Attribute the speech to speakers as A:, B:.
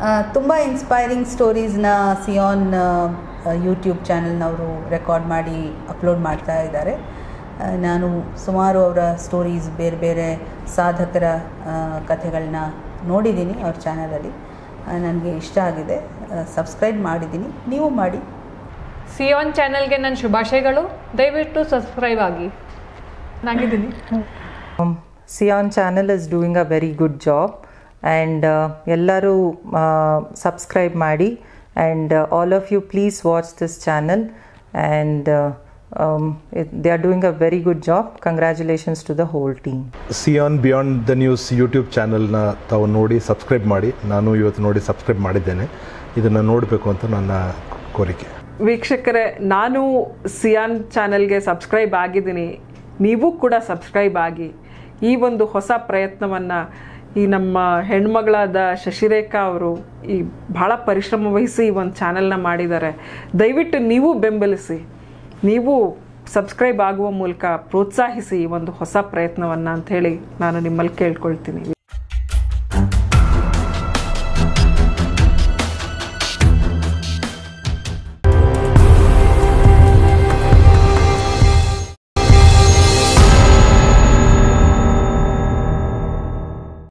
A: ತುಂಬ ಇನ್ಸ್ಪೈರಿಂಗ್ ಸ್ಟೋರೀಸ್ನ Cyan YouTube ಚಾನಲ್ನವರು ರೆಕಾರ್ಡ್ ಮಾಡಿ ಅಪ್ಲೋಡ್ ಮಾಡ್ತಾ ಇದ್ದಾರೆ ಆ, ನಾನು ಸುಮಾರು ಅವರ ಸ್ಟೋರೀಸ್ ಬೇರೆ ಬೇರೆ ಸಾಧಕರ ಕಥೆಗಳನ್ನ ನೋಡಿದ್ದೀನಿ ಅವ್ರ ಚಾನಲಲ್ಲಿ ನನಗೆ ಇಷ್ಟ ಆಗಿದೆ ಸಬ್ಸ್ಕ್ರೈಬ್ ಮಾಡಿದ್ದೀನಿ ನೀವು ಮಾಡಿ
B: ಸಿಯೋನ್ ಚಾನೆಲ್ಗೆ ನನ್ನ ಶುಭಾಶಯಗಳು ದಯವಿಟ್ಟು ಸಬ್ಸ್ಕ್ರೈಬ್ ಆಗಿ ನಾಗಿದ್ದೀನಿ
C: Cyan channel is doing a very good job and ಎಲ್ಲರೂ ಸಬ್ಸ್ಕ್ರೈಬ್ ಮಾಡಿ and all of you please watch this channel and they are doing a very good job congratulations to the whole team
D: Cyan beyond the news YouTube ಚಾನಲ್ನ ತಾವು ನೋಡಿ subscribe ಮಾಡಿ ನಾನು ಇವತ್ತು ನೋಡಿ subscribe ಮಾಡಿದ್ದೇನೆ ಇದನ್ನು ನೋಡಬೇಕು ಅಂತ ನನ್ನ ಕೋರಿಕೆ
E: ವೀಕ್ಷಕರೇ ನಾನು ಸಿಯಾನ್ ಚಾನೆಲ್ಗೆ ಸಬ್ಸ್ಕ್ರೈಬ್ ಆಗಿದ್ದೀನಿ ನೀವು ಕೂಡ ಸಬ್ಸ್ಕ್ರೈಬ್ ಆಗಿ ಈ ಒಂದು ಹೊಸ ಪ್ರಯತ್ನವನ್ನು ಈ ನಮ್ಮ ಹೆಣ್ಮಗಳಾದ ಶಶಿರೇಖಾ ಅವರು ಈ ಭಾಳ ಪರಿಶ್ರಮ ವಹಿಸಿ ಈ ಒಂದು ಚಾನೆಲ್ನ ಮಾಡಿದ್ದಾರೆ ದಯವಿಟ್ಟು ನೀವು ಬೆಂಬಲಿಸಿ ನೀವು ಸಬ್ಸ್ಕ್ರೈಬ್ ಆಗುವ ಮೂಲಕ ಪ್ರೋತ್ಸಾಹಿಸಿ ಈ ಒಂದು ಹೊಸ ಪ್ರಯತ್ನವನ್ನು ಅಂಥೇಳಿ ನಾನು ನಿಮ್ಮಲ್ಲಿ ಕೇಳ್ಕೊಳ್ತೀನಿ